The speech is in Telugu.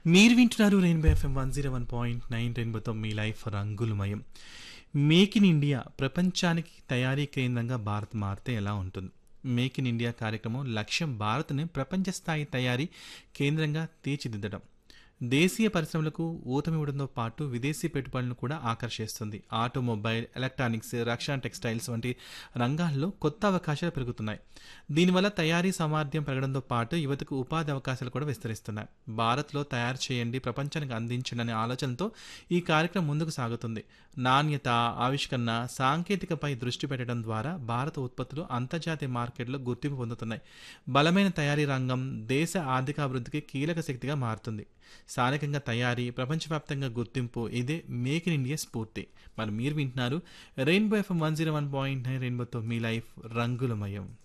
మీరు వింటున్నారు rainbow FM one zero one point nine రెయిన్బోతో మీ లైఫ్ రంగులమయం మేక్ ఇన్ ఇండియా ప్రపంచానికి తయారీ కేంద్రంగా భారత్ మారితే ఎలా ఉంటుంది మేక్ ఇన్ ఇండియా కార్యక్రమం లక్ష్యం భారత్ని ప్రపంచ స్థాయి తయారీ కేంద్రంగా తీర్చిదిద్దడం దేశీయ పరిశ్రమలకు ఊతమివ్వడంతో పాటు విదేశీ పెట్టుబడులను కూడా ఆకర్షిస్తుంది ఆటోమొబైల్ ఎలక్ట్రానిక్స్ రక్షణ టెక్స్టైల్స్ వంటి రంగాల్లో కొత్త అవకాశాలు పెరుగుతున్నాయి దీనివల్ల తయారీ సామర్థ్యం పెరగడంతో పాటు యువతకు ఉపాధి అవకాశాలు కూడా విస్తరిస్తున్నాయి భారత్లో తయారు చేయండి ప్రపంచానికి అందించండి అనే ఆలోచనతో ఈ కార్యక్రమం ముందుకు సాగుతుంది నాణ్యత ఆవిష్కరణ సాంకేతికపై దృష్టి పెట్టడం ద్వారా భారత ఉత్పత్తులు అంతర్జాతీయ మార్కెట్లో గుర్తింపు పొందుతున్నాయి బలమైన తయారీ రంగం దేశ ఆర్థికాభివృద్ధికి కీలక శక్తిగా మారుతుంది స్థానికంగా తయారీ ప్రపంచవ్యాప్తంగా గుర్తింపు ఇదే మేక్ ఇన్ ఇండియా స్ఫూర్తి మరి మీరు వింటున్నారు rainbow FM one zero one point nine రెయిన్బోతో మీ లైఫ్ రంగులమయం